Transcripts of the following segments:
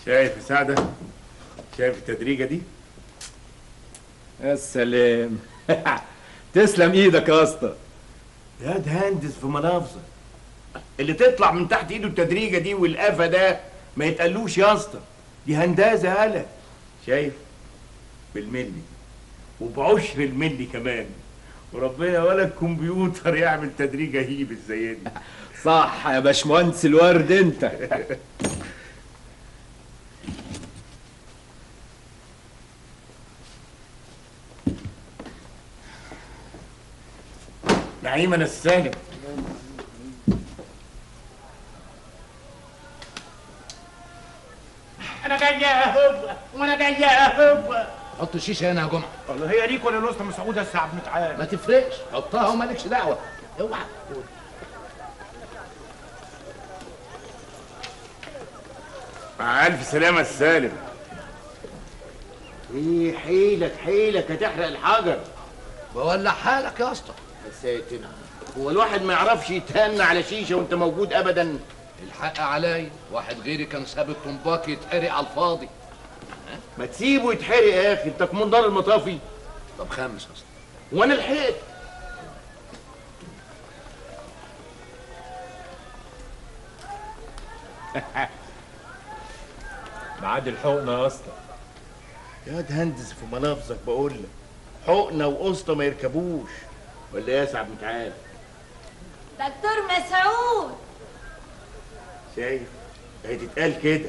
شايف يا سعده شايف التدريجه دي يا سلام تسلم ايدك يا اسطى يا تهندس في منافسك اللي تطلع من تحت ايده التدريجه دي والقفا ده ما يتقالوش يا اسطى دي هندسه هلا شايف بالملي وبعشر الملي كمان وربنا ولا الكمبيوتر يعمل تدريجه هيب زي دي صح يا باشمهندس الورد انت نعيم انا السالم انا جاي اهب وانا جاي اهب حط الشيشه هنا يا جمعه والله هي ليك ولا الوسطى مسعود يا سعد متعال ما تفرقش حطها ومالكش دعوه اوعى مع الف سلامه السالم ايه حيلك حيلك هتحرق الحجر بولع حالك يا اسطى يا ساتر هو الواحد ما يعرفش يتهنى على شيشه وانت موجود ابدا الحق عليا واحد غيري كان ساب الطنباك يتحرق على الفاضي ما تسيبه يتحرق يا اخي انت كمان دار المطافي طب خمس يا اسطى وانا لحقت بعد الحقنه يا اسطى يا تهندس في منافسك بقول لك حقنه وقسطه ما يركبوش ولا إيه يا سعد متعال دكتور مسعود شايف هي تتقال كده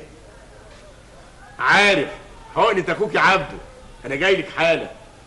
عارف حقنة اخوك يا عبده انا جاي لك حالا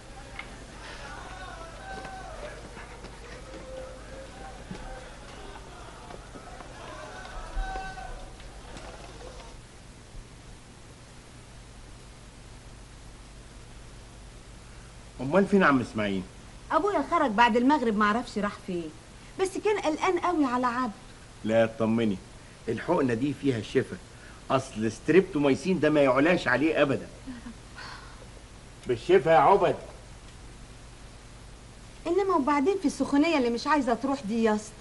امال فين عم اسماعيل ابويا خرج بعد المغرب معرفش راح فين بس كان قلقان قوي على عبد لا اطمني الحقنه دي فيها الشفا اصل ستريبتوميسين ده ما يعلاش عليه ابدا بالشفا يا عبد انما وبعدين في السخونيه اللي مش عايزه تروح دي يا اسطى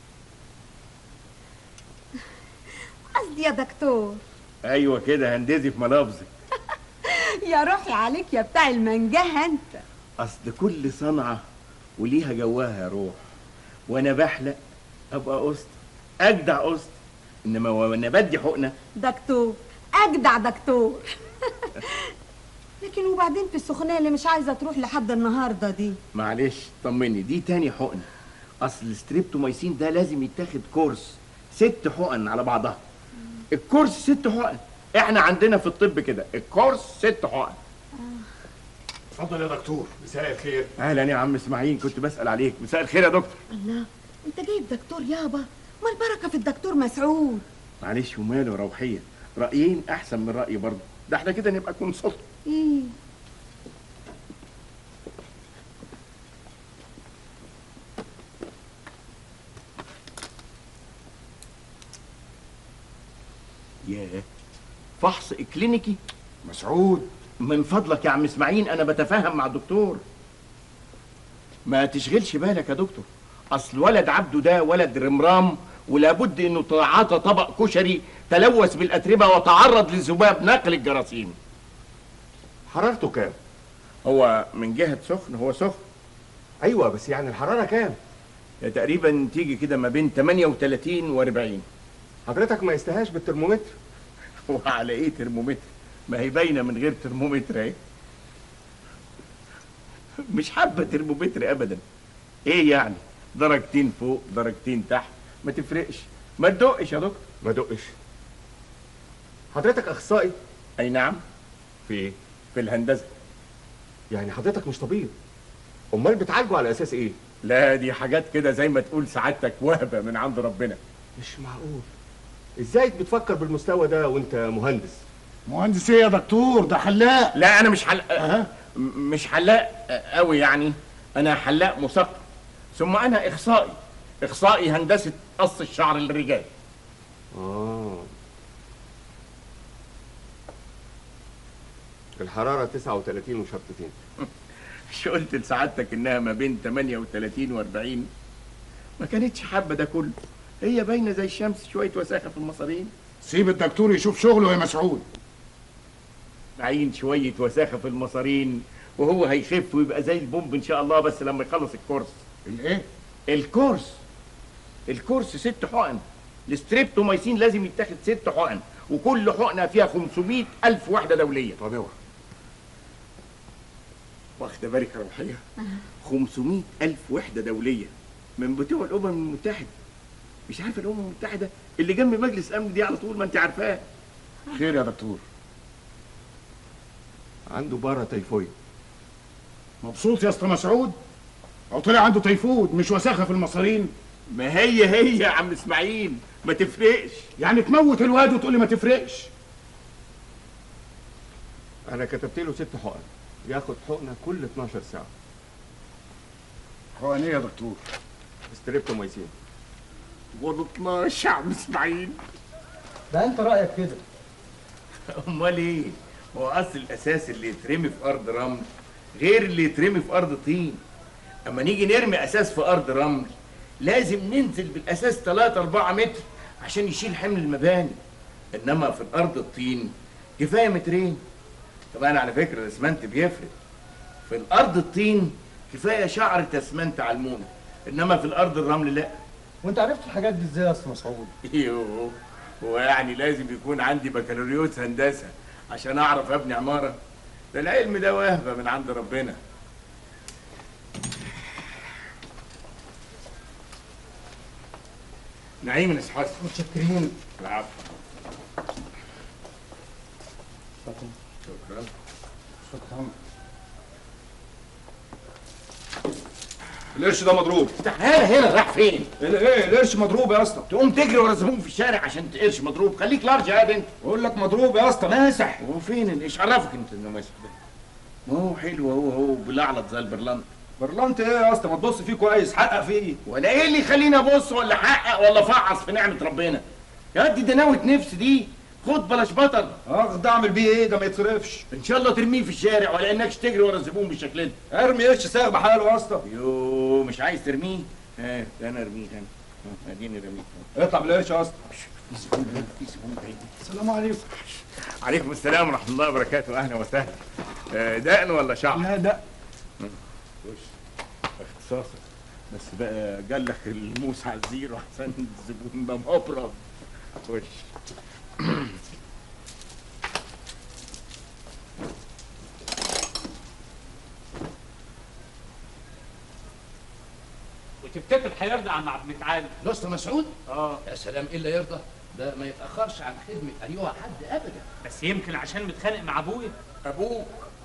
قصدي يا دكتور ايوه كده هندزي في ملافظك يا روحي عليك يا بتاع المنجهه انت اصل كل صنعه وليها جواها يا روح وانا بحلق ابقى قسط اجدع قسط انما وانا بدي حقنه دكتور اجدع دكتور لكن وبعدين في السخونيه اللي مش عايزه تروح لحد النهارده دي معلش طمني دي تاني حقنه اصل الستريبتوميسين ده لازم يتاخد كورس ست حقن على بعضها الكورس ست حقن احنا عندنا في الطب كده الكورس ست حقن اتفضل يا دكتور مساء الخير اهلا يا عم اسماعيل كنت بسال عليك مساء الخير يا دكتور الله انت جايب دكتور يابا ما البركه في الدكتور مسعود معلش وماله روحيه رايين احسن من راي برضه ده احنا كده نبقى كونسلت ايه ياه فحص اكلينيكي مسعود من فضلك يا عم اسماعيل انا بتفاهم مع الدكتور ما تشغلش بالك يا دكتور اصل ولد عبده ده ولد رمرام ولابد انه تعاطى طبق كشري تلوث بالاتربه وتعرض لذباب نقل الجراثيم حرارته كام هو من جهه سخن هو سخن ايوه بس يعني الحراره كام يا تقريبا تيجي كده ما بين 38 و40 حضرتك ما يستهاش بالترمومتر هو على ايه ترمومتر ما هي باينه من غير ترمومتر اهي مش حابه ترمومتر ابدا ايه يعني درجتين فوق درجتين تحت ما تفرقش ما تدقش يا دكتور ما دقش حضرتك اخصائي اي نعم في ايه في الهندسه يعني حضرتك مش طبيب امال بتعالجوا على اساس ايه لا دي حاجات كده زي ما تقول سعادتك وهبه من عند ربنا مش معقول ازاي بتفكر بالمستوى ده وانت مهندس مهندس ايه يا دكتور ده حلاق لا انا مش حلاق م- مش حلاق قوي يعني انا حلاق مثقف ثم انا اخصائي اخصائي هندسه قص الشعر للرجال اه الحراره 39 وشرطتين مش قلت لسعادتك انها ما بين 38 و40 ما كانتش حابه ده كله هي باينه زي الشمس شويه وساخه في المصارين سيب الدكتور يشوف شغله يا مسعود اسماعيل شويه وساخه في المصارين وهو هيخف ويبقى زي البومب ان شاء الله بس لما يخلص الكورس الايه الكورس الكورس ست حقن الستريبتومايسين لازم يتاخد ست حقن وكل حقنه فيها 500 الف وحده دوليه طب اوعى واخده بالك يا روحيه 500 الف وحده دوليه من بتوع الامم المتحده مش عارفه الامم المتحده اللي جنب مجلس الامن دي على طول ما انت عارفاه خير يا دكتور عنده بارا تيفويد مبسوط يا اسطى مسعود او طلع عنده تيفود مش وساخه في المصارين ما هي هي يا عم اسماعيل ما تفرقش يعني تموت الواد وتقول لي ما تفرقش انا كتبت له ست حقن ياخد حقنه كل 12 ساعه حقن ايه يا دكتور ستريبتومايسين ولا 12 يا عم اسماعيل ده انت رايك كده امال ايه هو اصل الاساس اللي يترمي في ارض رمل غير اللي يترمي في ارض طين اما نيجي نرمي اساس في ارض رمل لازم ننزل بالاساس 3 4 متر عشان يشيل حمل المباني انما في الارض الطين كفايه مترين طبعا على فكره الاسمنت بيفرق في الارض الطين كفايه شعر اسمنت على المونه انما في الارض الرمل لا وانت عرفت الحاجات دي ازاي يا استاذ مسعود يوه هو يعني لازم يكون عندي بكالوريوس هندسه عشان اعرف ابني عماره ده العلم ده وهبه من عند ربنا نعيم يا حسن متشكرين العفو شكرا شكرا القرش ده مضروب تعالى هنا راح فين؟ ايه القرش مضروب يا اسطى تقوم تجري ورا زبون في الشارع عشان تقرش مضروب خليك لارج يا انت بقول لك مضروب يا اسطى ماسح وفين ال- ايش عرفك انت انه ماسح ده؟ ما هو حلو هو هو بلعلط زي البرلنت برلنت ايه يا اسطى ما تبص فيه كويس حقق فيه ولا ايه اللي يخليني ابص ولا احقق ولا افعص في نعمه ربنا يا دي دناوة نفس دي خد بلاش بطل اخد اعمل بيه ايه ده ما يتصرفش ان شاء الله ترميه في الشارع ولا انكش تجري ورا الزبون بالشكل ده ارمي قرش ساق بحاله يا اسطى يو مش عايز ترميه ها ده انا ارميه انا ها، اديني رميه اطلع بالقرش يا اسطى في زبون في زبون جاي. السلام عليكم عليكم السلام ورحمه الله وبركاته اهلا وسهلا آه، دقن ولا شعر لا ده وش اختصاصك بس بقى قال لك الموس على الزيرو احسن الزبون ده مبرد وش وتفتكر هيرضى عم عبد المتعال لست مسعود اه يا سلام ايه اللي يرضى ده ما يتاخرش عن خدمه ايها حد ابدا بس يمكن عشان متخانق مع ابويا ابوك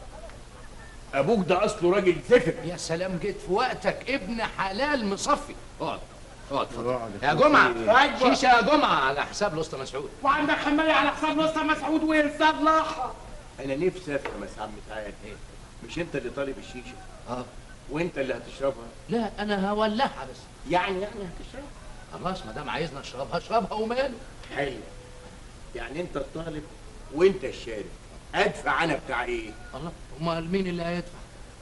ابوك ده اصله راجل زفر يا سلام جيت في وقتك ابن حلال مصفي اقعد اقعد اتفضل اقعد يا اتفضل. جمعه أيوة. شيشه يا جمعه على حساب الاسطى مسعود وعندك حمايه على حساب نصر مسعود ويصلحها انا نفسي افهم يا سعد متعال إيه؟ مش انت اللي طالب الشيشه اه وانت اللي هتشربها لا انا هولعها بس يعني يعني هتشربها خلاص ما دام عايزنا اشربها اشربها وماله حلو يعني انت الطالب وانت الشارب ادفع انا بتاع ايه الله امال مين اللي هيدفع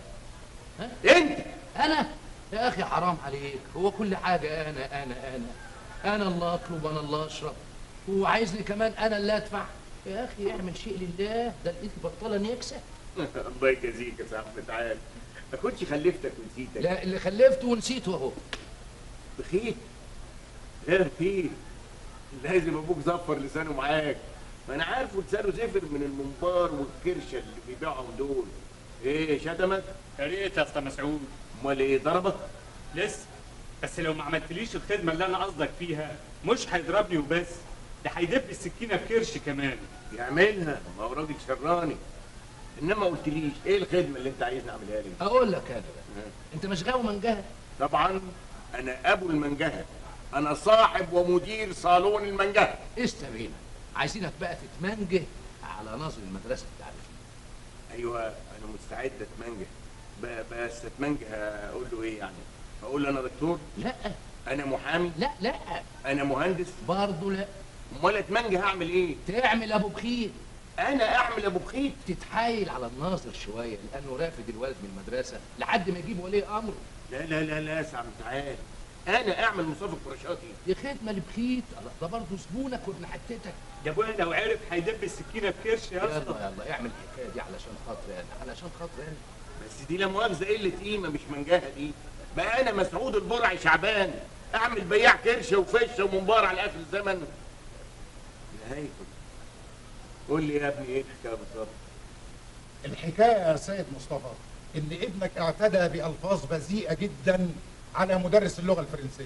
انت انا يا اخي حرام عليك هو كل حاجه انا انا انا انا اللي اطلب انا اللي اشرب وعايزني كمان انا اللي ادفع يا اخي اعمل شيء لله ده الايد بطاله نكسه الله يجازيك يا سعد متعال ما كنتش خلفتك ونسيتك لا اللي خلفته ونسيته اهو بخير غير خير لازم ابوك زفر لسانه معاك ما انا عارفه لسانه زفر من المنبار والكرشه اللي بيبيعهم دول ايه شتمك يا ريت يا اسطى مسعود امال ايه ضربك لسه بس لو ما عملتليش الخدمه اللي انا قصدك فيها مش هيضربني وبس ده هيدب السكينه في كرش كمان يعملها ما هو راجل شراني انما ما قلتليش ايه الخدمه اللي انت عايزني اعملها لك اقول لك انا بقى انت مش غاوي منجهه طبعا انا ابو المنجهه انا صاحب ومدير صالون المنجهه استبينا عايزينك بقى تتمنجه على نظر المدرسه بتاعتك ايوه انا مستعد اتمنجه ب- بس اتمنجه اقول له ايه يعني اقول له انا دكتور لا انا محامي لا لا انا مهندس برضه لا امال اتمنجه هعمل ايه تعمل ابو بخير انا اعمل ابو بخيت تتحايل على الناظر شويه لانه رافد الولد من المدرسه لحد ما يجيب ولي امره لا لا لا لا يا سعد تعال انا اعمل مصطفى القرشاتي دي خدمه لبخيت الله، ده برضه زبونك وابن حتتك يا ابويا لو عرف هيدب السكينه في كرش يا يلا اسطى يلا اعمل الحكايه دي علشان خاطري انا علشان خاطري انا بس دي لا مؤاخذه قله قيمه مش منجاها دي بقى انا مسعود البرعي شعبان اعمل بياع كرشه وفشه ومنبار على اخر الزمن يا هيثم قول لي يا ابني ايه الحكايه بالظبط الحكايه يا سيد مصطفى ان ابنك اعتدى بالفاظ بذيئه جدا على مدرس اللغه الفرنسيه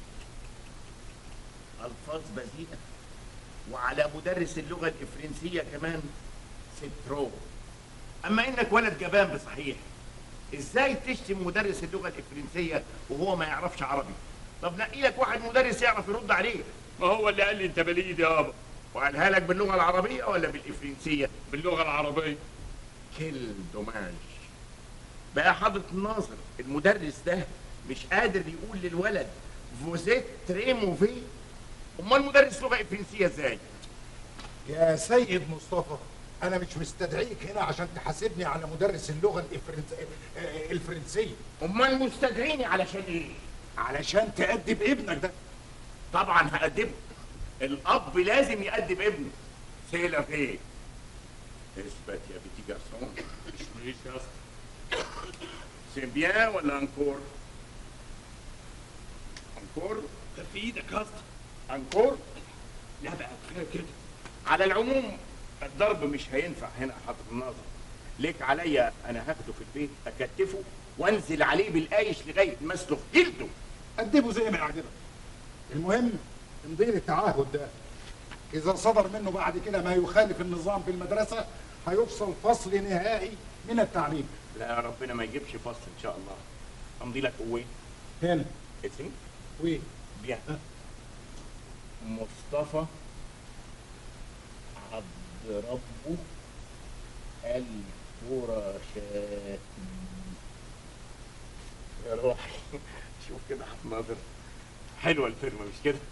الفاظ بذيئه وعلى مدرس اللغه الافرنسيه كمان سترو اما انك ولد جبان بصحيح ازاي تشتم مدرس اللغه الافرنسيه وهو ما يعرفش عربي طب نقي لك واحد مدرس يعرف يرد عليك ما هو اللي قال لي انت بليد يابا وقالها لك باللغه العربيه ولا بالافرنسيه باللغه العربيه كل دوماج بقى حضرة الناظر المدرس ده مش قادر يقول للولد فوزيت تري موفي امال مدرس لغه فرنسيه ازاي يا سيد مصطفى انا مش مستدعيك هنا عشان تحاسبني على مدرس اللغه الفرنس... آه، الفرنسيه امال مستدعيني علشان ايه علشان تأدب ابنك ده طبعا هأدبه الاب لازم يأدب ابنه سيلا فيه اثبت يا بيتي جارسون مش ماشي يا اسطى سي بيان ولا انكور انكور ده في ايدك يا اسطى انكور لا بقى كفايه كده على العموم الضرب مش هينفع هنا حضرة الناظر ليك عليا انا هاخده في البيت اكتفه وانزل عليه بالايش لغايه ما اسلخ جلده أدبه زي ما يعجبك المهم تمضي لي التعهد ده إذا صدر منه بعد كده ما يخالف النظام في المدرسة هيفصل فصل نهائي من التعليم لا ربنا ما يجيبش فصل ان شاء الله امضي لك وين هنا اسمي وين بيان مصطفى عبد ربه الفراشاتي يا روحي شوف كده ناظر حلوه الفيرما مش كده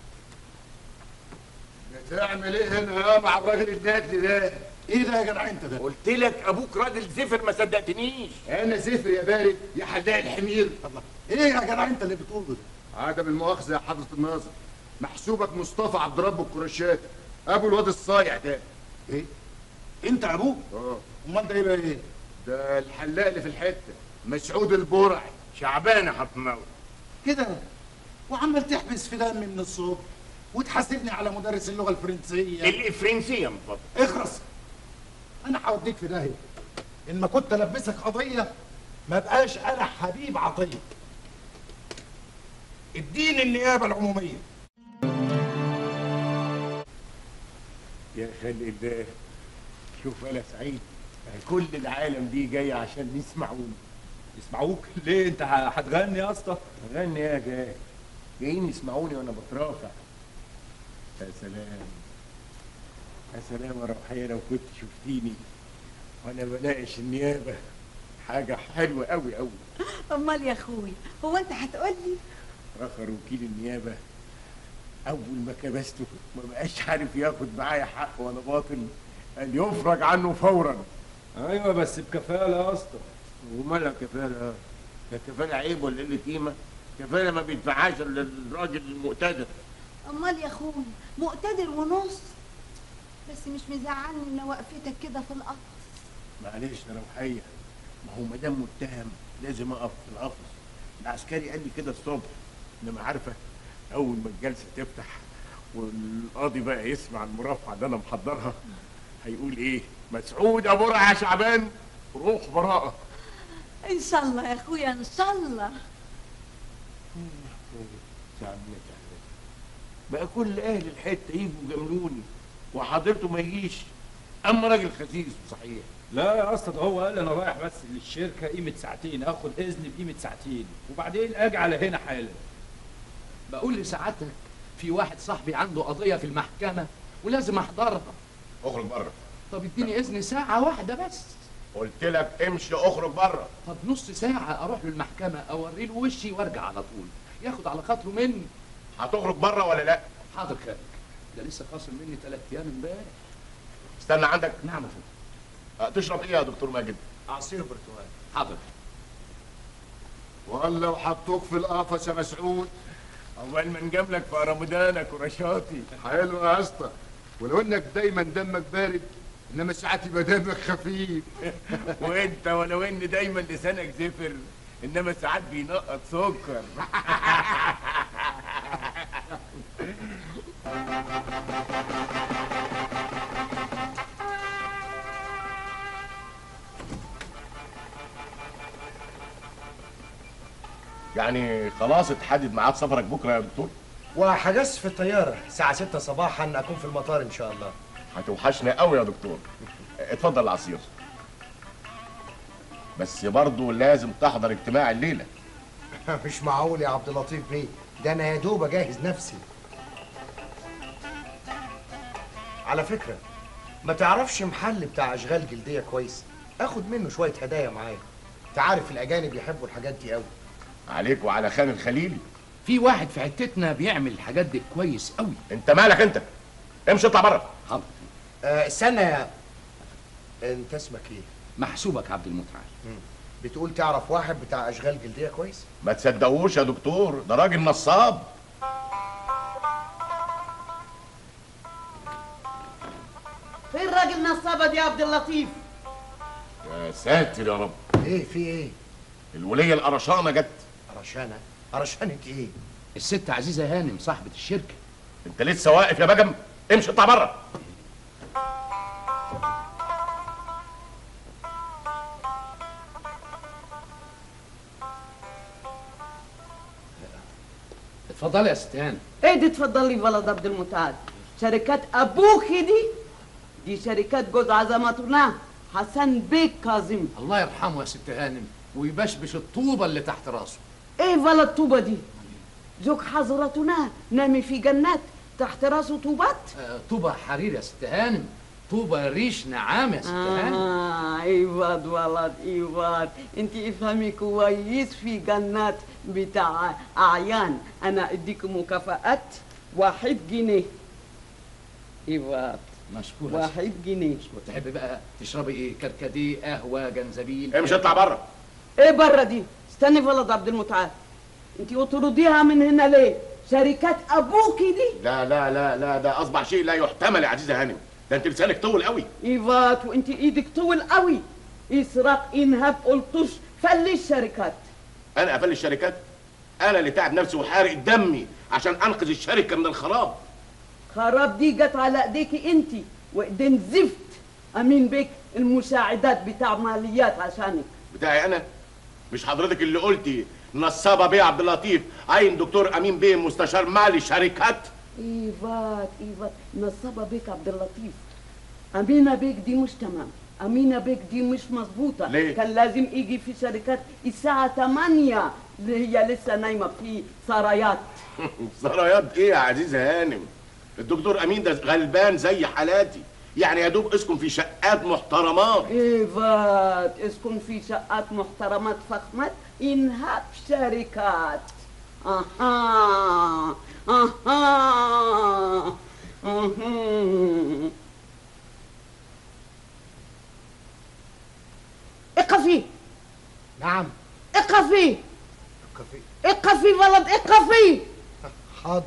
بتعمل ايه هنا يا مع الراجل النادل ده؟ ايه ده يا جدع انت ده؟ قلت لك ابوك راجل زفر ما صدقتنيش انا زفر يا بارد يا حلاق الحمير الله ايه يا جدع انت اللي بتقوله ده؟ عدم المؤاخذه يا حضره الناظر محسوبك مصطفى عبد رب الكرشات ابو الواد الصايع ده ايه؟ انت ابوه؟ اه امال ده يبقى ايه؟ ده الحلاق اللي في الحته مسعود البرعي شعبانه حطماوي كده وعمال تحبس في دمي من الصبح وتحاسبني على مدرس اللغه الفرنسيه الافرنسيه من فضلك اخرس انا هوديك في داهيه ان ما كنت البسك قضيه ما بقاش انا حبيب عطيه اديني النيابه العموميه يا خلق الله شوف انا سعيد كل العالم دي جايه عشان يسمعوني يسمعوك ليه انت هتغني يا اسطى غني يا جاي جايين يسمعوني وانا بترافع يا سلام يا سلام يا روحية لو كنت شفتيني وانا بناقش النيابه حاجه حلوه قوي قوي امال يا اخويا هو انت هتقول لي رخر وكيل النيابه اول ما كبسته ما بقاش عارف ياخد معايا حق ولا باطل ان يفرج عنه فورا ايوه بس بكفاله يا اسطى ومالها كفاله ده كفاله عيب ولا قله قيمه كفاله ما بيدفعهاش الا الراجل المقتدر امال يا اخويا مقتدر ونص بس مش مزعلني ان وقفتك كده في القفص معلش يا روحيه ما هو ما دام متهم لازم اقف في القفص العسكري قال لي كده الصبح انما عارفه اول ما الجلسه تفتح والقاضي بقى يسمع المرافعه اللي انا محضرها هيقول ايه مسعود ابو رع يا شعبان روح براءه ان شاء الله يا اخويا ان شاء الله تعبنا تعبنا بقى كل اهل الحته يجوا يجاملوني وحضرته ما يجيش اما راجل خسيس صحيح لا يا اسطى ده هو قال انا رايح بس للشركه قيمه ساعتين اخد اذن بقيمه ساعتين وبعدين اجي على هنا حالا بقول لسعادتك في واحد صاحبي عنده قضيه في المحكمه ولازم احضرها اخرج بره طب اديني اذن ساعه واحده بس قلت لك امشي اخرج بره طب نص ساعه اروح له المحكمه اوري له وشي وارجع على طول ياخد على خاطره مني هتخرج بره ولا لا حاضر خارج ده لسه خاصم مني ثلاث ايام امبارح استنى عندك نعم يا فندم أه، تشرب ايه يا دكتور ماجد عصير برتقال حاضر ولا وحطوك في القفص يا مسعود اول ما نجاملك في رمضانك ورشاطي حلو يا اسطى ولو انك دايما دمك بارد انما ساعات يبقى دمك خفيف وانت ولو ان دايما لسانك زفر انما ساعات بينقط سكر يعني خلاص اتحدد ميعاد سفرك بكره يا دكتور وحجزت في الطياره الساعه 6 صباحا اكون في المطار ان شاء الله هتوحشنا قوي يا دكتور اتفضل العصير بس برضه لازم تحضر اجتماع الليله مش معقول يا عبد اللطيف بيه ده انا يا دوب اجهز نفسي على فكره ما تعرفش محل بتاع اشغال جلديه كويس اخد منه شويه هدايا معايا انت عارف الاجانب يحبوا الحاجات دي قوي عليك وعلى خان الخليلي في واحد في حتتنا بيعمل الحاجات دي كويس قوي انت مالك انت امشي اطلع بره حاضر آه استنى يا انت اسمك ايه محسوبك عبد المتعال بتقول تعرف واحد بتاع اشغال جلديه كويس ما تصدقوش يا دكتور ده راجل نصاب فين الراجل نصابة دي يا عبد اللطيف يا ساتر يا رب ايه في ايه الوليه القرشانه جت قرشانه قرشانه ايه الست عزيزه هانم صاحبه الشركه انت لسه واقف يا بجم امشي اطلع بره اتفضلي يا ست هانم ايه دي تفضلي بلد عبد المتعال شركات ابوكي دي دي شركات جوز عظمتنا حسن بيك كاظم الله يرحمه يا ست هانم ويبشبش الطوبه اللي تحت راسه ايه بلد طوبة دي زوج حضرتنا نامي في جنات تحت راسه طوبات آه طوبه حرير يا ست هانم طوبه ريش نعام يا ست هانم آه ايواد ولد ايواد انت افهمي كويس في جنات بتاع اعيان انا اديك مكافآت واحد جنيه ايواد مشكور يا ست. واحد جنيه مشكور تحبي بقى تشربي ايه كركديه قهوه جنزبيل امشي اطلع بره ايه بره دي استني ولد عبد المتعال انت اطرديها من هنا ليه شركات ابوكي دي لا لا لا لا ده اصبح شيء لا يحتمل يا عزيزه هانم ده انت لسانك طول قوي ايفات وانت ايدك طول قوي اسراق انهاب قلتوش فلي الشركات انا قفل الشركات انا اللي تعب نفسي وحارق دمي عشان انقذ الشركه من الخراب خراب دي جت على ايديكي انت وايدين زفت امين بك المساعدات بتاع ماليات عشانك بتاعي انا مش حضرتك اللي قلتي نصابه بيه عبد اللطيف عين دكتور امين بيه مستشار مالي شركات ايفات ايفات نصابة بك عبد اللطيف امينة بك دي مش تمام امينة بك دي مش مظبوطة ليه؟ كان لازم يجي في شركات الساعة 8 اللي هي لسه نايمة في سرايات سرايات ايه يا عزيزه هانم الدكتور امين ده غلبان زي حالاتي يعني يا دوب اسكن في شقات محترمات ايفات اسكن في شقات محترمات فخمات انهاب شركات اها اها اها اقفي نعم اقفي كافيه اقفي ولد اقفي حاضر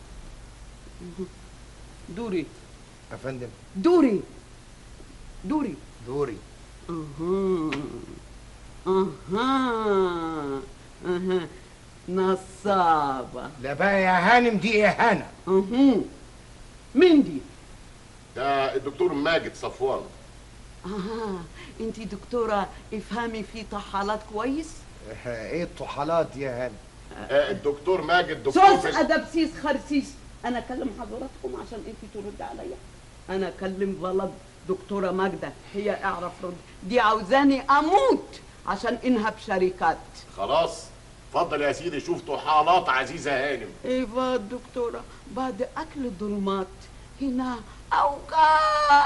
دوري يا فندم دوري دوري دوري اها اها اها نصابة لا بقى يا هانم دي اهانه اها مين دي؟ ده الدكتور ماجد صفوان اها انت دكتورة افهمي في طحالات كويس؟ ايه الطحالات دي يا هانم آه، الدكتور ماجد دكتور سوس في ادبسيس خرسيس انا اكلم حضراتكم عشان انت ترد عليا انا اكلم ولد دكتورة ماجدة هي اعرف رد دي عاوزاني اموت عشان انهب شركات خلاص اتفضل يا سيدي شوف طحالات عزيزه هانم ايوه دكتورة بعد اكل الظلمات هنا اوجاع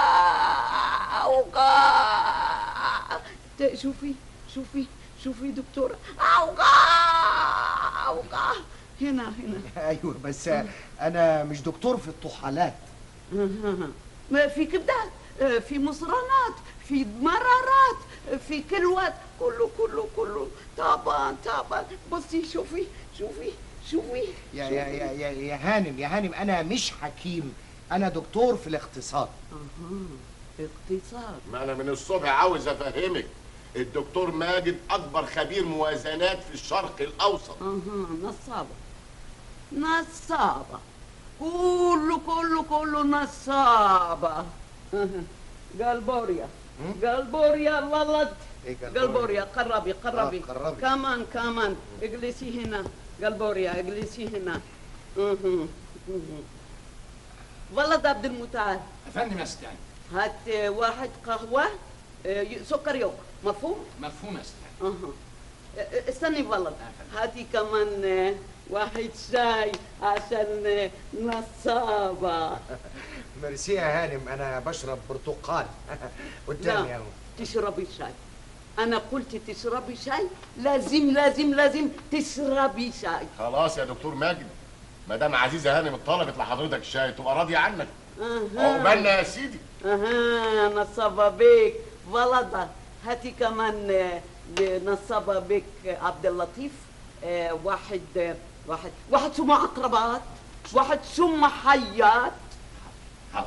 اوجاع ت- شوفي شوفي شوفي دكتورة اوجاع اوجاع هنا هنا ايوه بس انا مش دكتور في الطحالات ما في كبدات آه، في مصرانات في مرارات آه، في كلوات كله كله كله طبعا طبعا بصي شوفي شوفي شوفي يا يا يا يا, يا هانم يا هانم انا مش حكيم انا دكتور في الاقتصاد اها اقتصاد ما انا من الصبح عاوز افهمك الدكتور ماجد اكبر خبير موازنات في الشرق الاوسط اها نصابة نصابة كله كله كله نصابة أها. قلبوريا قلبوريا الولد إيه قلبوريا قربي قربي آه، قربي. كمان كمان اجلسي هنا قلبوريا اجلسي هنا أها. أها. ولد عبد المتعال افندم يا ستي هات واحد قهوة آه، سكر يوم مفهوم؟ مفهوم يا ستي اها استني والله هاتي كمان آه، واحد شاي عشان آه، نصابة ميرسي يا هانم انا بشرب برتقال قدامي لا اهو تشربي شاي أنا قلت تشربي شاي لازم لازم لازم تشربي شاي خلاص يا دكتور ماجد ما دام عزيزه هانم طلبت لحضرتك الشاي تبقى راضيه عنك عقبالنا يا سيدي اها نصابة بك ولد هاتي كمان آه، نصابة بك عبد اللطيف آه، واحد آه، واحد واحد سمع عقربات واحد سمع حيات حاضر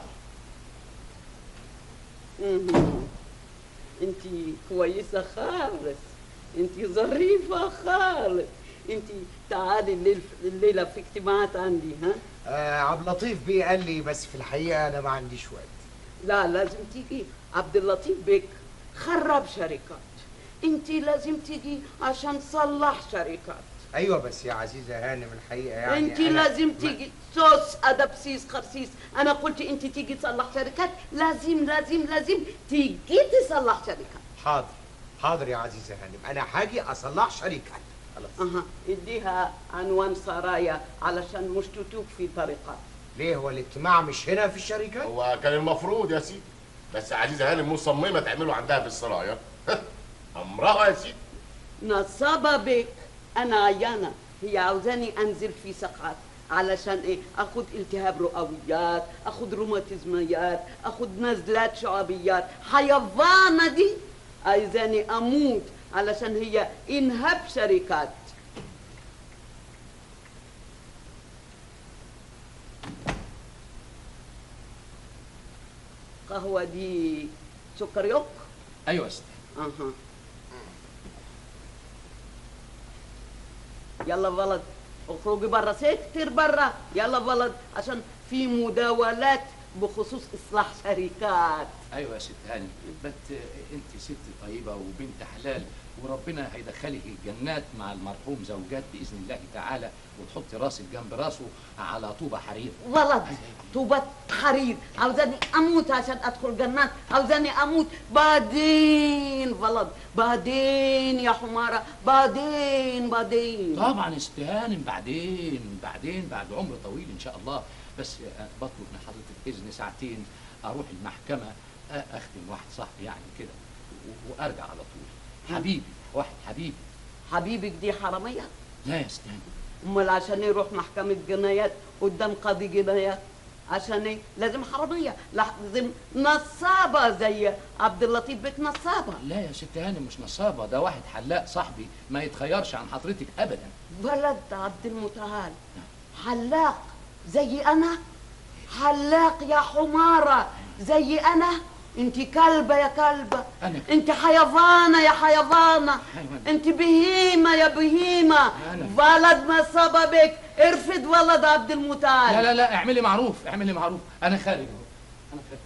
انت كويسة خالص انت ظريفة خالص انت تعالي الليل الليلة في اجتماعات عندي ها آه عبد اللطيف بيه قال لي بس في الحقيقه انا ما عنديش وقت لا لازم تيجي عبد اللطيف بك خرب شركات انت لازم تيجي عشان تصلح شركات ايوه بس يا عزيزه هانم الحقيقه يعني انت أنا- لازم ما- تيجي صوص ادب سيس خرسيس انا قلت انت تيجي تصلح شركات لازم لازم لازم تيجي تصلح شركات حاضر حاضر يا عزيزه هانم انا هاجي اصلح شركات خلاص اها اديها عنوان سرايا علشان مش تتوه في طريقات ليه هو الاجتماع مش هنا في الشركات هو كان المفروض يا سيدي بس عزيزه هانم مصممه تعمله عندها في السرايا امرها يا سيدي نصابة بك انا عيانة هي عاوزاني انزل في سقعات علشان ايه اخد التهاب رئويات اخد روماتيزميات اخد نزلات شعبيات حيوانة دي عايزاني اموت علشان هي انهب شركات قهوة دي سكر يوك ايوه يا ستي اها يلا ولد اخرجي برا سكتر برا يلا ولد عشان في مداولات بخصوص اصلاح شركات ايوه يا ست هاني بس انت ست طيبه وبنت حلال وربنا هيدخلك الجنات مع المرحوم زوجات باذن الله تعالى وتحطي راسك جنب راسه على طوبه حرير ولد طوبة حرير عاوزاني اموت عشان ادخل جنات عاوزاني اموت بعدين ولد بعدين يا حمارة بعدين بعدين طبعا يا ست هانم بعدين بعدين بعد عمر طويل ان شاء الله بس أنا بطلب من حضرتك اذن ساعتين اروح المحكمه أ- اخدم واحد صاحبي يعني كده و- وارجع على طول حبيبي واحد حبيبي حبيبك دي حرامية لا يا ست هانم امال عشان يروح محكمة جنايات قدام قاضي جنايات عشان ايه لازم حرامية لازم نصابة زي عبد اللطيف بك نصابة لا يا ست هانم مش نصابه ده واحد حلاق صاحبي ما يتخيرش عن حضرتك ابدا ولد عبد المتعال حلاق زي انا حلاق يا حمارة زي انا انت كلبة يا كلبة أنا. انت حيوانة يا حيوانة حيوان. انت بهيمة يا بهيمة أنا. ولد نصابة بك ارفض ولد عبد المتعال لا لا لا اعملي معروف اعملي معروف انا خارج اهو انا خارج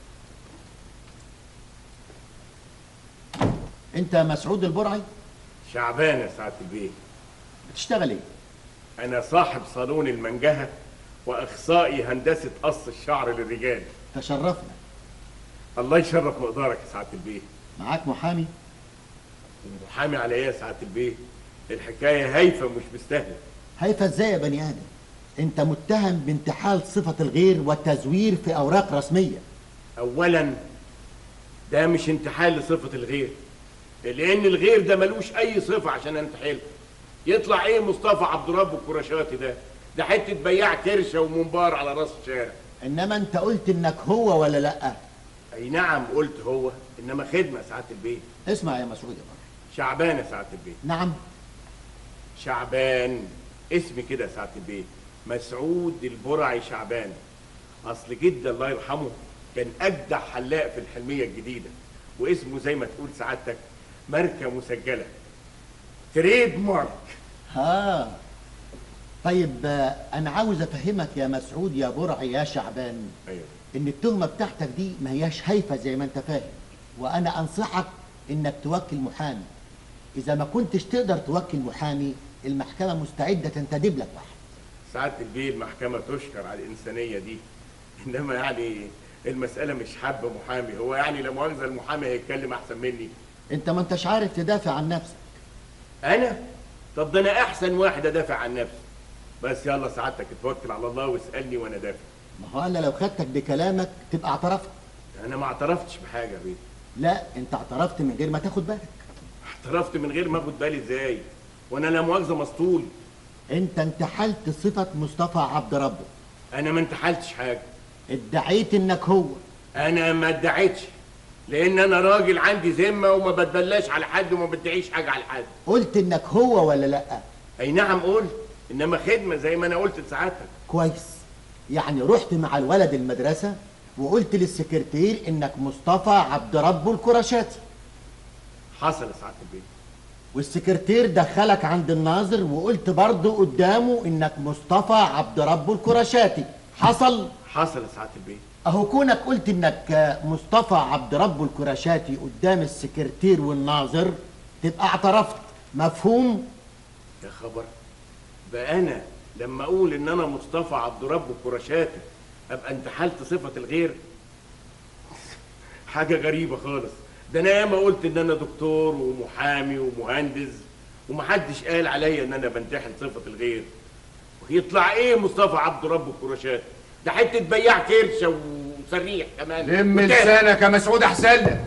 انت مسعود البرعي شعبان يا سعاده البيه بتشتغل ايه انا صاحب صالون المنجهه واخصائي هندسه قص الشعر للرجال تشرفنا الله يشرف مقدارك يا سعاده البيه معاك محامي محامي على ايه يا سعاده البيه الحكايه هايفه مش مستاهله هيفا ازاي يا بني ادم انت متهم بانتحال صفة الغير والتزوير في اوراق رسمية اولا ده مش انتحال لصفه الغير لان الغير ده ملوش اي صفه عشان انتحله يطلع ايه مصطفى عبد رب الكرشاتي ده ده حته بياع كرشه ومنبار على راس الشارع انما انت قلت انك هو ولا لا اي نعم قلت هو انما خدمه سعاده البيت اسمع يا مسعود يا بابا شعبان يا سعاده البيت نعم شعبان اسمي كده يا سعاده البيت مسعود البرعي شعبان اصل جدي الله يرحمه كان اجدع حلاق في الحلميه الجديده واسمه زي ما تقول سعادتك ماركه مسجله تريد مارك ها طيب آه، انا عاوز افهمك يا مسعود يا برعي يا شعبان ايوه ان التهمه بتاعتك دي ما هياش هايفه زي ما انت فاهم وانا انصحك انك توكل محامي اذا ما كنتش تقدر توكل محامي المحكمه مستعده تنتدب لك واحد سعاده البيت المحكمه تشكر على الانسانيه دي انما يعني المساله مش حب محامي هو يعني لا مؤاخذه المحامي هيتكلم احسن مني انت ما انتش عارف تدافع عن نفسك انا طب ده انا احسن واحد ادافع عن نفسي بس يلا سعادتك اتوكل على الله واسالني وانا دافع ما هو انا لو خدتك بكلامك تبقى اعترفت انا ما اعترفتش بحاجه يا بيه لا انت اعترفت من غير ما تاخد بالك اعترفت من غير ما اخد بالي ازاي وانا لا مؤاخذه مسطول انت انتحلت صفه مصطفى عبد ربه انا ما انتحلتش حاجه ادعيت انك هو انا ما ادعيتش لان انا راجل عندي ذمه وما بتبلاش على حد وما بدعيش حاجه على حد قلت انك هو ولا لا اي نعم قلت انما خدمه زي ما انا قلت لسعادتك كويس يعني رحت مع الولد المدرسة وقلت للسكرتير انك مصطفى عبد ربه الكرشاتي حصل يا سعاده البيت والسكرتير دخلك عند الناظر وقلت برضه قدامه انك مصطفى عبد ربه الكرشاتي حصل حصل يا سعاده البيت اهو كونك قلت انك مصطفى عبد ربه الكرشاتي قدام السكرتير والناظر تبقى اعترفت مفهوم يا خبر بقى انا لما اقول ان انا مصطفى عبد رب الكرشاتي ابقى انتحلت صفه الغير حاجه غريبه خالص ده انا ياما قلت ان انا دكتور ومحامي ومهندس ومحدش قال عليا ان انا بنتحل صفه الغير ويطلع ايه مصطفى عبد رب الكرشاتي ده حته بياع كرشه وسريح كمان لم وتاني. لسانك يا مسعود احسن لك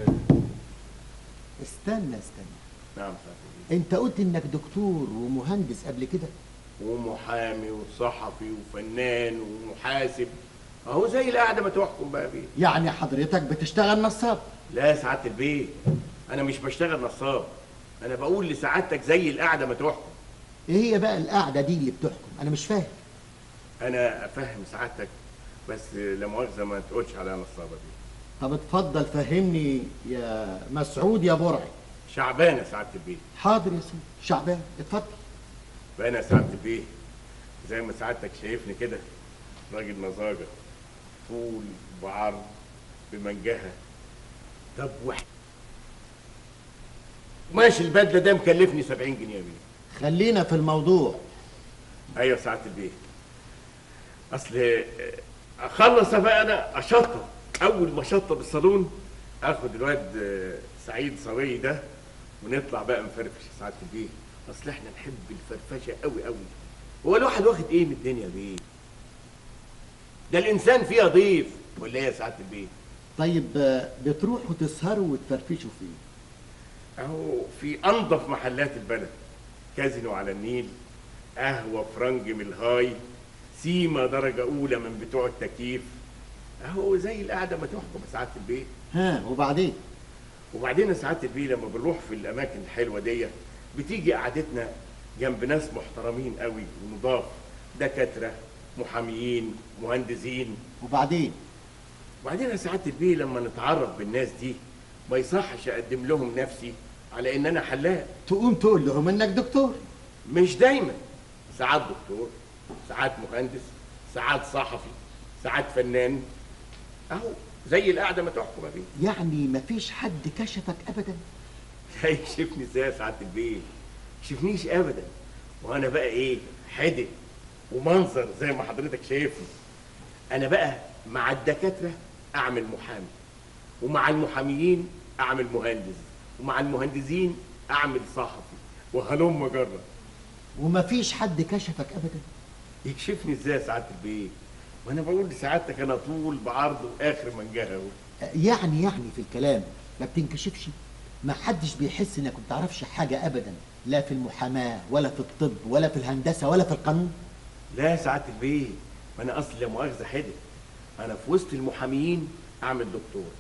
استنى استنى نعم انت قلت انك دكتور ومهندس قبل كده ومحامي وصحفي وفنان ومحاسب اهو زي القعده ما تحكم بقى بيه يعني حضرتك بتشتغل نصاب لا يا سعاده البيت انا مش بشتغل نصاب انا بقول لسعادتك زي القعده ما تحكم ايه هي بقى القعده دي اللي بتحكم انا مش فاهم انا افهم سعادتك بس لا مؤاخذه ما تقولش عليها نصابه دي طب اتفضل فهمني يا مسعود يا برعي شعبان يا سعاده البيت حاضر يا سيدي شعبان اتفضل بقى انا يا سعاده البيت زي ما سعادتك شايفني كده راجل مزاجه طول بعرض بمنجهه طب واحد ماشي البدله ده مكلفني 70 جنيه يا بيه خلينا في الموضوع ايوه سعاده البيت اصل اخلص بقى انا اشطب اول ما اشطب الصالون اخد الواد آه، سعيد صبي ده ونطلع بقى نفرفش يا سعاده البيت اصل احنا نحب الفرفشه قوي قوي هو الواحد واخد ايه من الدنيا بيه ده الانسان فيها ضيف ولا ايه يا سعاده البيت طيب آه، بتروحوا تسهروا وتفرفشوا فين اهو في انظف محلات البلد كازينو على النيل قهوه فرنج من الهاي سيما درجه اولى من بتوع التكييف اهو زي القعده ما تحكم يا سعاده البيت ها وبعدين وبعدين يا سعاده البيت لما بنروح في الاماكن الحلوه دي بتيجي قعدتنا جنب ناس محترمين قوي ونضاف دكاتره محاميين مهندسين وبعدين وبعدين يا سعاده البيه لما نتعرف بالناس دي ما يصحش اقدم لهم نفسي على ان انا حلاق تقوم تقول لهم انك دكتور مش دايما ساعات دكتور ساعات مهندس ساعات صحفي ساعات فنان اهو زي القعده ما تحكم يا بيه يعني مفيش حد كشفك ابدا لا يكشفني ازاي يا سعاده البيه يكشفنيش ابدا وانا بقى ايه حدق ومنظر زي ما حضرتك شايفني انا بقى مع الدكاتره اعمل محامي ومع المحاميين اعمل مهندس ومع المهندسين اعمل صحفي وهلم جرة ومفيش حد كشفك ابدا يكشفني ازاي يا سعاده البيه وانا بقول لسعادتك انا طول بعرض واخر منجهه اهو يعني يعني في الكلام ما بتنكشفش ما حدش بيحس انك ما بتعرفش حاجه ابدا لا في المحاماه ولا في الطب ولا في الهندسه ولا في القانون لا يا سعاده البيه ما انا اصل لا مؤاخذه حدق انا في وسط المحاميين اعمل دكتور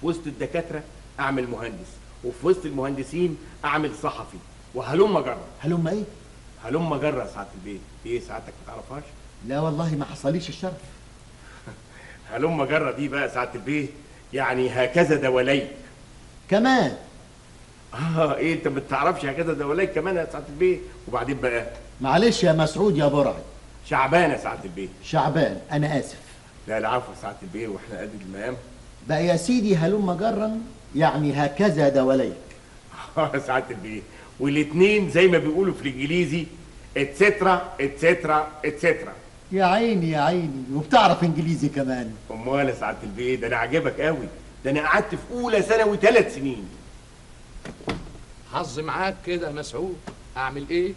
في وسط الدكاتره اعمل مهندس وفي وسط المهندسين اعمل صحفي وهلم جرة هلم ايه هلم جرة ساعة البيت ايه ساعتك ما تعرفهاش لا والله ما حصليش الشرف هلم جرة دي بقى ساعة البيت يعني هكذا دوليك كمان اه ايه انت ما بتعرفش هكذا دوليك كمان يا ساعة البيت وبعدين بقى معلش يا مسعود يا برعي شعبانة ساعة البيت شعبان انا اسف لا العفو ساعة البيت واحنا قد المقام بقى يا سيدي هلم جرا يعني هكذا دوليك اه ساعة البيت والاتنين زي ما بيقولوا في الانجليزي اتسترا اتسترا اتسترا يا عيني يا عيني وبتعرف انجليزي كمان امال يا سعاده البيت ده انا عاجبك قوي ده انا قعدت في اولى ثانوي ثلاث سنين حظ معاك كده يا مسعود اعمل ايه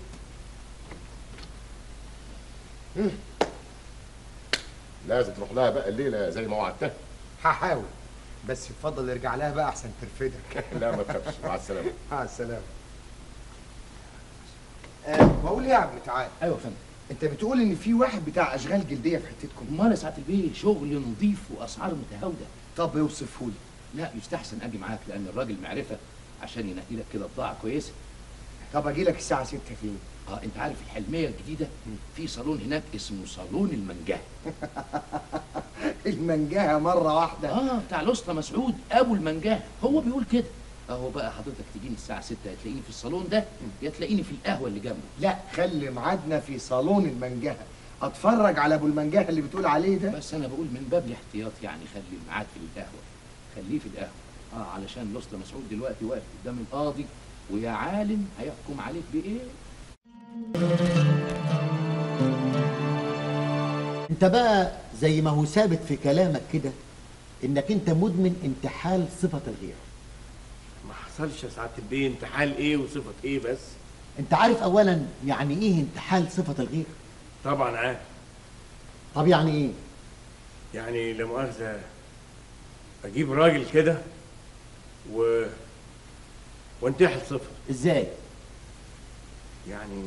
لازم تروح لها بقى الليله زي ما وعدتها هحاول بس اتفضل ارجع لها بقى احسن ترفدك لا ما تخافش مع السلامه مع السلامه أه بقول ايه يا عم تعال ايوه يا فندم انت بتقول ان في واحد بتاع اشغال جلديه في حتتكم امال يا سعاده البيه شغل نظيف واسعار متهاوده طب اوصفه لي لا يستحسن اجي معاك لان الراجل معرفه عشان ينقي لك كده بضاعه كويسه طب اجي لك الساعه 6 فين اه انت عارف الحلميه الجديده في صالون هناك اسمه صالون المنجاه المنجاهه مره واحده اه بتاع الاسطى مسعود ابو المنجاه هو بيقول كده اهو بقى حضرتك تجيني الساعه 6 يا تلاقيني في الصالون ده يا تلاقيني في القهوه اللي جنبه لا خلي ميعادنا في صالون المنجاهه اتفرج على ابو المنجاهه اللي بتقول عليه ده بس انا بقول من باب الاحتياط يعني خلي الميعاد في القهوه خليه في القهوه اه علشان الاسطى مسعود دلوقتي واقف قدام القاضي ويا عالم هيحكم عليك بايه انت بقى زي ما هو ثابت في كلامك كده انك انت مدمن انتحال صفه الغير ما حصلش يا سعاده البيت انتحال ايه وصفه ايه بس انت عارف اولا يعني ايه انتحال صفه الغير طبعا عارف طب يعني ايه يعني لا مؤاخذه اجيب راجل كده و وانتحل صفه ازاي يعني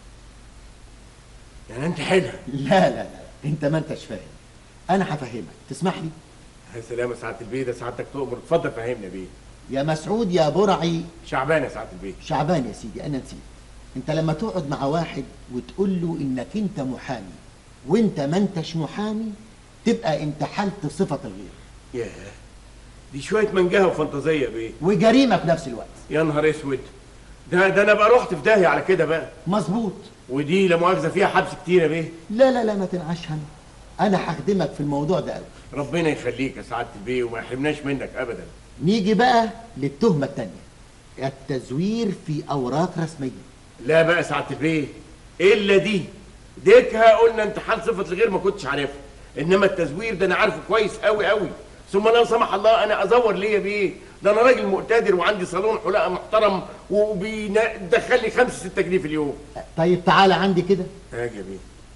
يعني انتحلها لا لا لا انت ما انتش فاهم انا هفهمك تسمح لي يا سلام يا سعاده البيت ده سعادتك تؤمر اتفضل فهمنا بيه يا مسعود يا برعي شعبان يا سعاده البيت شعبان يا سيدي انا نسيت انت لما تقعد مع واحد وتقول له انك انت محامي وانت ما انتش محامي تبقى انتحلت صفه الغير ياه دي شويه منجهه وفانتازيه بيه وجريمه في نفس الوقت يا نهار اسود ده ده انا بقى رحت في داهيه على كده بقى مظبوط ودي لا مؤاخذه فيها حبس كتير يا بيه لا لا لا ما تنعش هم انا هخدمك في الموضوع ده قوي ربنا يخليك يا سعاده البيه وما يحرمناش منك ابدا نيجي بقى للتهمه الثانيه التزوير في اوراق رسميه لا بقى سعاده البيه الا دي ديكها قلنا انتحال صفه الغير ما كنتش عارفها انما التزوير ده انا عارفه كويس قوي قوي ثم لا سمح الله انا ازور ليه بيه ده انا راجل مقتدر وعندي صالون حلاقه محترم وبيدخل لي خمسة ستة جنيه في اليوم طيب تعالى عندي كده هاجي يا بيه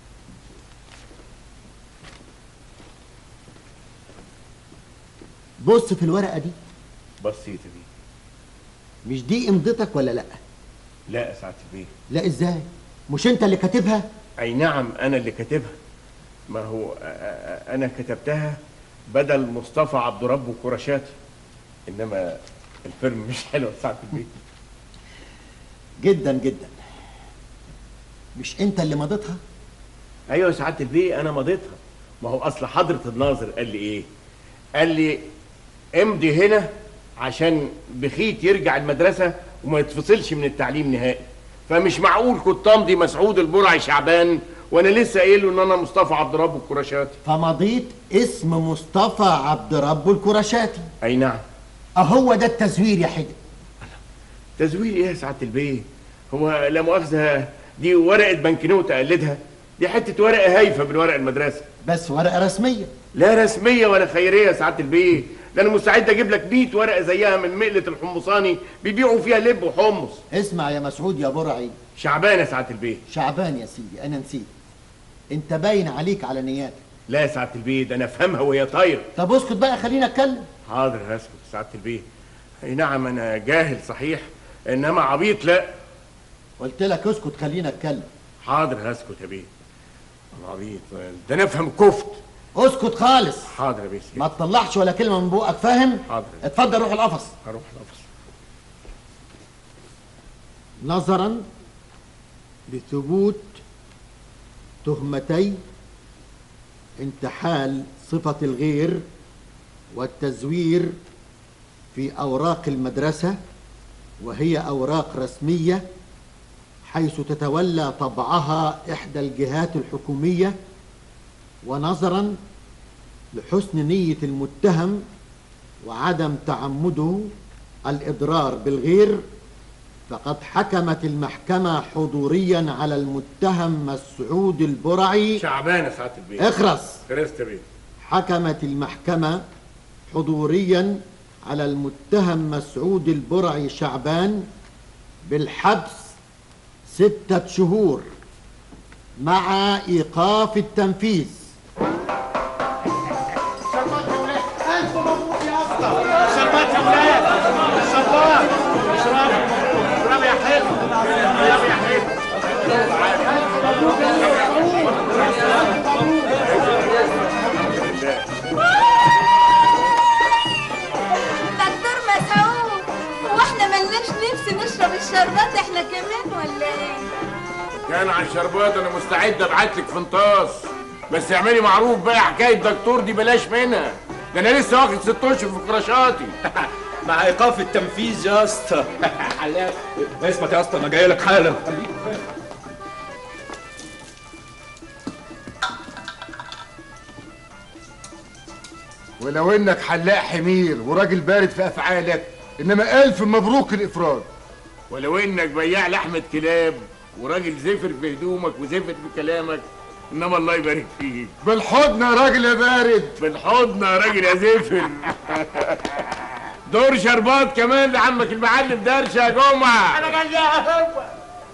بص في الورقه دي بصيت يا بيه مش دي امضتك ولا لا لا يا سعاده البيه لا ازاي مش انت اللي كاتبها اي نعم انا اللي كاتبها ما هو أ- أ- انا كتبتها بدل مصطفى عبد ربه كرشاتي انما الفيلم مش حلو يا سعاده البيه جدا جدا مش انت اللي مضيتها ايوه يا سعاده البيه انا مضيتها ما هو اصل حضره الناظر قال لي ايه قال لي امضي هنا عشان بخيت يرجع المدرسه وما يتفصلش من التعليم نهائي فمش معقول كنت امضي مسعود البرعي شعبان وانا لسه قايل له ان انا مصطفى عبد ربه الكرشاتي فمضيت اسم مصطفى عبد ربه الكرشاتي اي نعم اهو ده التزوير يا حجر تزوير ايه يا سعاده البيه هو لا مؤاخذه دي ورقه بنكنوت اقلدها دي حته ورقه هايفه من ورق المدرسه بس ورقه رسميه لا رسميه ولا خيريه يا سعاده البيه ده انا مستعد اجيب لك 100 ورقه زيها من مقله الحمصاني بيبيعوا فيها لب وحمص اسمع يا مسعود يا برعي شعبان يا سعاده البيه شعبان يا سيدي انا نسيت انت باين عليك على نياتك لا يا سعاده البيه ده انا افهمها وهي طايره طب اسكت بقى خلينا اتكلم حاضر هسكت يا سعاده البيه اي نعم انا جاهل صحيح انما عبيط لا قلت لك اسكت خلينا اتكلم حاضر هسكت يا بيه أنا عبيط ده انا افهم كفت اسكت خالص حاضر يا بيه ما تطلعش ولا كلمه من بوقك فاهم حاضر اتفضل روح القفص هروح القفص نظرا لثبوت تهمتي انتحال صفة الغير والتزوير في أوراق المدرسة وهي أوراق رسمية حيث تتولى طبعها إحدى الجهات الحكومية ونظرا لحسن نية المتهم وعدم تعمده الإضرار بالغير فقد حكمت المحكمة حضوريا على المتهم مسعود البرعي شعبان يا سعاده البيه اخرس خرست يا بيه حكمت المحكمة حضوريا على المتهم مسعود البرعي شعبان بالحبس ستة شهور مع إيقاف التنفيذ ألف مبروك يا اسطى شربات يا ولاد شربات اشربوا اشربوا يا حلو اشربوا يا حلو دكتور مسعود هو احنا ملناش نفس نشرب الشربات احنا كمان ولا ايه؟ كان على الشربات انا مستعد ابعت لك فنطاس بس اعملي معروف بقى حكايه دكتور دي بلاش منها ده انا لسه واخد ست اشهر في كراشاتي مع ايقاف التنفيذ يا اسطى اثبت يا اسطى انا جاي لك حالا ولو انك حلاق حمير وراجل بارد في افعالك انما الف مبروك الافراد ولو انك بياع لحمه كلاب وراجل زفر في هدومك وزفر في كلامك انما الله يبارك فيك بالحضن يا راجل يا بارد بالحضن يا راجل يا زفر دور شربات كمان لعمك المعلم درشه يا جمعه انا جاي هو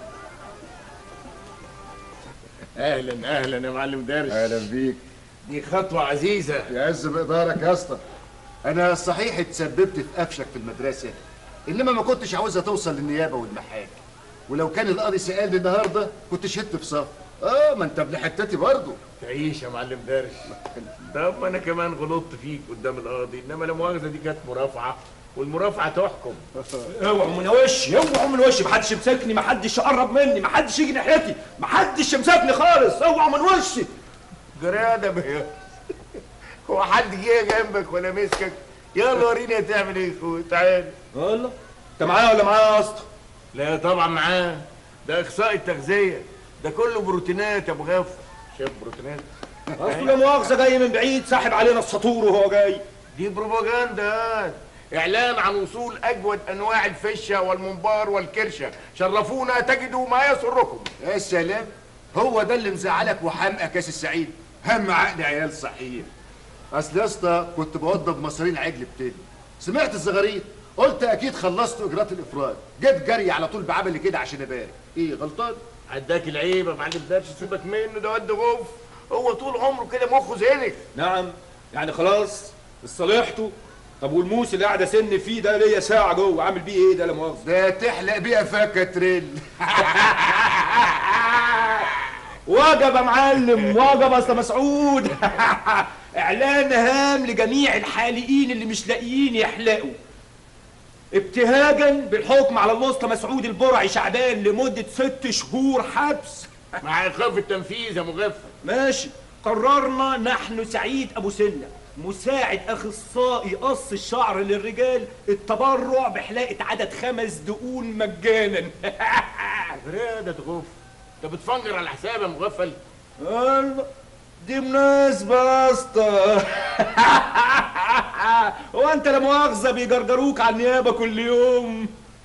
اهلا اهلا يا معلم درش اهلا بيك دي خطوه عزيزه يعز بقدارك يا اسطى انا صحيح اتسببت في قفشك في المدرسه انما ما كنتش عاوزها توصل للنيابه والمحاكم ولو كان القاضي سالني النهارده كنت شهدت في صف اه ما انت ابن حتتي برضه تعيش يا معلم درش طب ما انا كمان غلطت فيك قدام القاضي انما لا مؤاخذه دي كانت مرافعه والمرافعه تحكم اوعوا من وشي اوعوا من وشي محدش يمسكني محدش يقرب مني محدش يجي ناحيتي محدش يمسكني خالص اوعوا من وشي جرادة بيه هو حد جه جنبك ولا مسكك يلا وريني هتعمل ايه يا اخويا تعال والله انت معايا ولا معايا يا اسطى لا طبعا معاه ده اخصائي التغذيه ده كله بروتينات يا ابو غفر شايف بروتينات اصله لا مؤاخذه جاي من بعيد ساحب علينا السطور وهو جاي دي بروباجندا اعلان عن وصول اجود انواع الفشه والممبار والكرشه شرفونا تجدوا ما يسركم يا سلام هو ده اللي مزعلك وحمقك يا سي السعيد هم عقل عيال صحيح اصل يا اسطى كنت بوضب مصارين عجل بتاني سمعت الزغاريد قلت اكيد خلصت اجراءات الافراد جيت جري على طول بعمل كده عشان ابارك ايه غلطان عداك العيب يا معلم درش سيبك منه ده واد غف هو طول عمره كده مخه زينك نعم يعني خلاص اصطلحته طب والموس اللي قاعد اسن فيه ده ليا ساعه جوه عامل بيه ايه ده لا مؤاخذه ده تحلق بيها فكه تريل وجب يا معلم وجب يا اسطى مسعود اعلان هام لجميع الحالقين اللي مش لاقيين يحلقوا ابتهاجا بالحكم على الوسطى مسعود البرعي شعبان لمده ست شهور حبس مع ايقاف التنفيذ يا مغفل ماشي قررنا نحن سعيد ابو سنه مساعد اخصائي قص الشعر للرجال التبرع بحلاقه عدد خمس دقون مجانا برادة غف انت بتفنجر على حساب يا مغفل الله دي مناسبة يا اسطى هو انت لا مؤاخذة بيجرجروك على النيابة كل يوم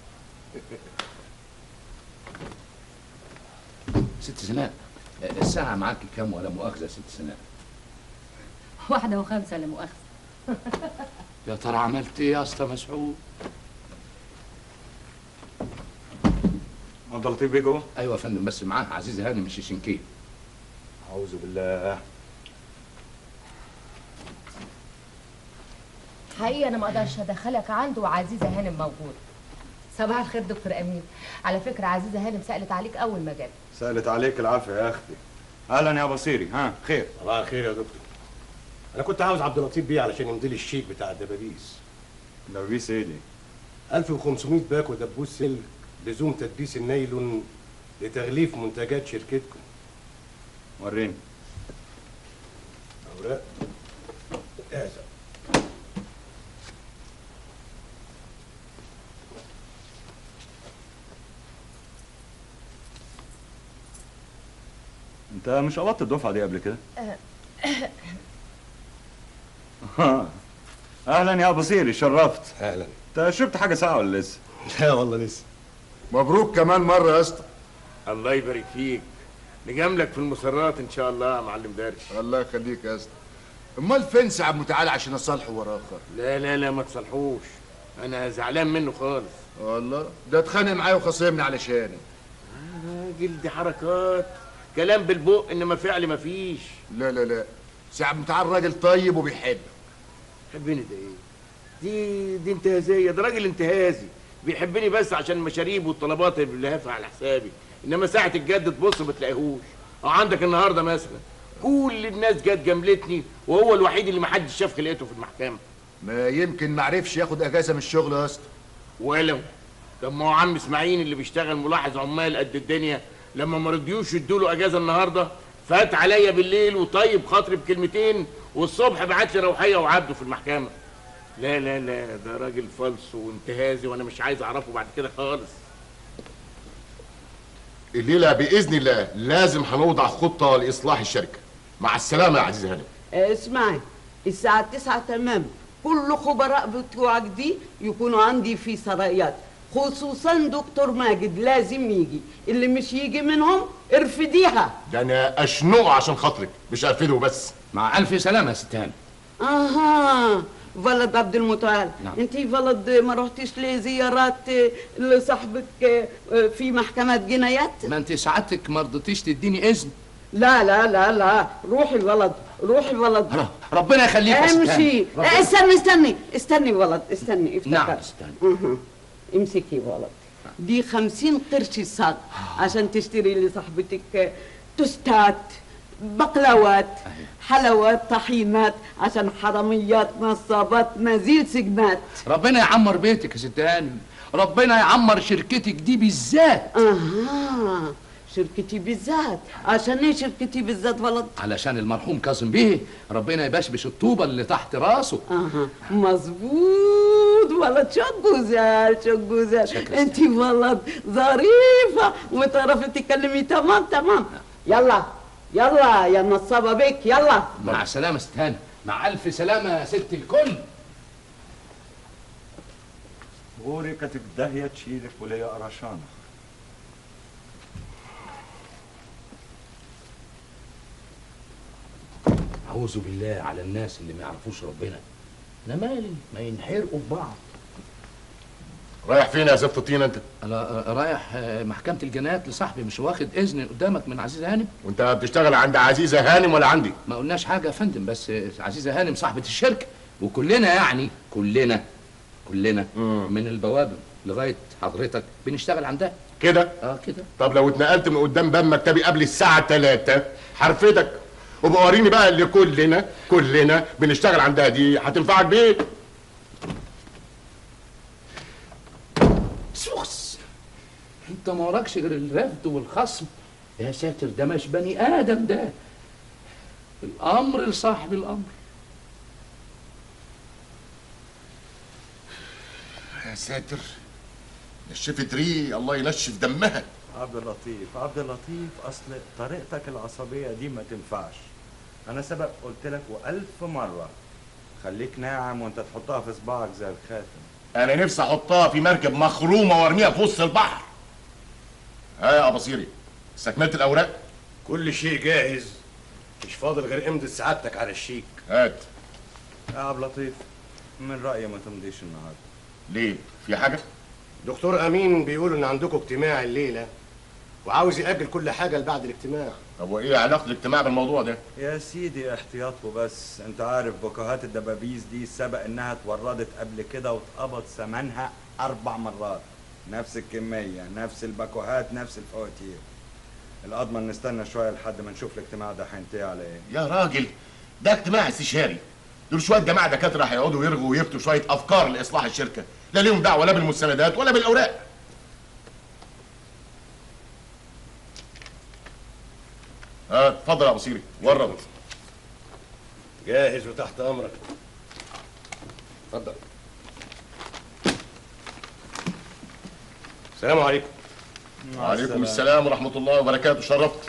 ست سناء الساعة معاك كام ولا مؤاخذة ست سناء واحدة وخمسة لا مؤاخذة يا ترى عملت ايه يا اسطى مسعود عبد اللطيف بيه جوه ايوه يا فندم بس معاه عزيز هاني مش شنكيه اعوذ بالله حقيقة أنا ما أقدرش أدخلك عنده وعزيزة هانم موجود صباح الخير دكتور أمين على فكرة عزيزة هانم سألت عليك أول ما جت سألت عليك العافية يا أختي أهلا يا بصيري ها خير صباح الخير يا دكتور. صباح الخير يا دكتور. صباح الخير يا دكتور. صباح الخير يا دكتور. صباح الخير يا دكتور. انا كنت عاوز عبد اللطيف بيه علشان يمضي لي الشيك بتاع الدبابيس دبابيس ايه دي 1500 باكو دبوس سلك لزوم تدبيس النايلون لتغليف منتجات شركتكم وريني اوراق هذا انت مش قبضت الدفعه دي قبل كده اهلا يا بصيري شرفت اهلا انت شربت حاجه ساعه ولا لسه لا والله لسه مبروك كمان مره يا اسطى الله يبارك فيك نجاملك في المسرات ان شاء الله يا معلم دارش الله يخليك يا اسطى امال فين سعد متعالى عشان اصالحه وراه اخر لا لا لا ما تصلحوش انا زعلان منه خالص والله ده اتخانق معايا وخاصمني علشاني راجل دي حركات كلام بالبق انما فعل مفيش لا لا لا سعد متعالى راجل طيب وبيحب حبني ده ايه دي دي انتهازيه ده راجل انتهازي بيحبني بس عشان المشاريب والطلبات اللي بيلهفها على حسابي انما ساعه الجد تبص ما تلاقيهوش او عندك النهارده مثلا كل الناس جت جملتني وهو الوحيد اللي ما حدش شاف خلقته في المحكمه ما يمكن ما عرفش ياخد اجازه من الشغل يا اسطى ولو طب ما هو عم اسماعيل اللي بيشتغل ملاحظ عمال قد الدنيا لما ما رضيوش يدوا له اجازه النهارده فات عليا بالليل وطيب خاطري بكلمتين والصبح بعت لي روحيه وعبده في المحكمه لا لا لا ده راجل فلس وانتهازي وانا مش عايز اعرفه بعد كده خالص الليله باذن الله لازم هنوضع خطه لاصلاح الشركه مع السلامه يا عزيز هانم آه، اسمعي الساعة تسعة تمام كل خبراء بتوعك دي يكونوا عندي في سرايات خصوصا دكتور ماجد لازم يجي اللي مش يجي منهم ارفديها ده انا اشنقه عشان خاطرك مش ارفده بس مع الف سلامه يا ست هانم اها ولد عبد المتعال نعم. انت ولد ما رحتيش لزيارات آه، لصاحبك آه، آه، في محكمة جنايات ما انت سعادتك ما رضيتيش تديني اذن لا لا لا لا روحي ولد روحي ولد ربنا يخليك يا ست هانم. امشي ربنا- استني استني استني ولد استني افتكر نعم، استني. أها. امسكي ولد دي خمسين قرش صاغ عشان تشتري لصاحبتك توستات بقلاوات حلوات طحينات عشان حراميات نصابات نزيل سجنات ربنا يعمر بيتك يا ست هانم ربنا يعمر شركتك دي بالذات اها شركتي بالذات عشان ايه شركتي بالذات ولد علشان المرحوم كاظم بيه ربنا يبشبش الطوبه اللي تحت راسه اها مظبوط ولد شو جوزال شو جوزال انت ولد ظريفه وتعرفي تتكلمي تمام تمام يلا يلا يا نصابه بك يلا مع السلامه يا ست هانم مع الف سلامه يا ست الكل غوري كانت بداهيه تشيلك وليا قرشانه اعوذ بالله على الناس اللي ما يعرفوش ربنا انا مالي ما ينحرقوا ببعض رايح فين يا زفت الطين انت انا آه، رايح آه، محكمه الجنايات لصاحبي مش واخد اذن قدامك من عزيزه هانم وانت بتشتغل عند عزيزه هانم ولا عندي ما قلناش حاجه يا فندم بس آه، عزيزه هانم صاحبه الشركه وكلنا يعني كلنا كلنا من البوابه لغايه حضرتك بنشتغل عندها كده اه كده طب لو اتنقلت من قدام باب مكتبي قبل الساعه 3 هرفدك وبقى وريني بقى اللي كلنا كلنا بنشتغل عندها دي هتنفعك بيه سوخس انت ما وراكش غير الرفض والخصم يا ساتر ده مش بني ادم ده الامر لصاحب الامر يا ساتر نشفت ري الله ينشف دمها عبد اللطيف عبد اللطيف اصل طريقتك العصبيه دي ما تنفعش انا سبق قلت لك والف مره خليك ناعم وانت تحطها في صباعك زي الخاتم انا نفسي احطها في مركب مخرومه وارميها في وسط البحر ها يا اباصيري استكملت الاوراق كل شيء جاهز مش فاضل غير امضي سعادتك على الشيك هات يا عبد اللطيف من رايي ما تمضيش النهارده ليه في حاجه دكتور امين بيقول ان عندكم اجتماع الليله وعاوز ياجل كل حاجه لبعد الاجتماع طب وايه علاقه الاجتماع بالموضوع ده يا سيدي احتياط وبس انت عارف بكهات الدبابيس دي سبق انها اتوردت قبل كده واتقبض ثمنها اربع مرات نفس الكميه نفس البكوهات نفس الفواتير الاضمن نستنى شويه لحد ما نشوف الاجتماع ده هينتهي على ايه يا راجل ده اجتماع استشاري دول شويه جماعه دكاتره هيقعدوا يرغوا ويفتوا شويه افكار لاصلاح الشركه لا ليهم دعوه لا بالمستندات ولا بالاوراق اه اتفضل يا ابو سيري ورد جاهز وتحت امرك اتفضل السلام عليكم وعليكم السلام ورحمه الله وبركاته شرفت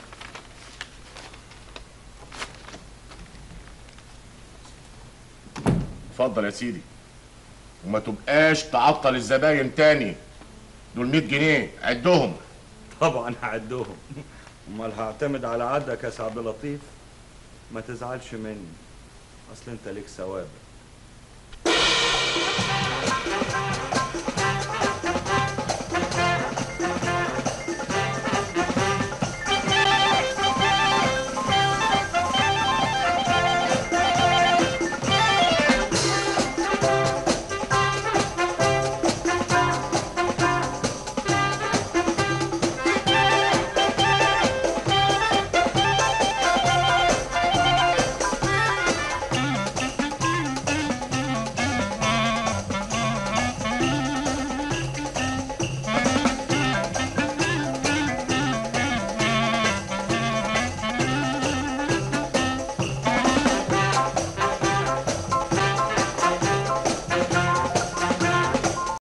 اتفضل يا سيدي وما تبقاش تعطل الزباين تاني دول 100 جنيه عدهم طبعا هعدهم امال هعتمد على عدك يا سي عبد اللطيف ما تزعلش مني اصل انت ليك ثوابت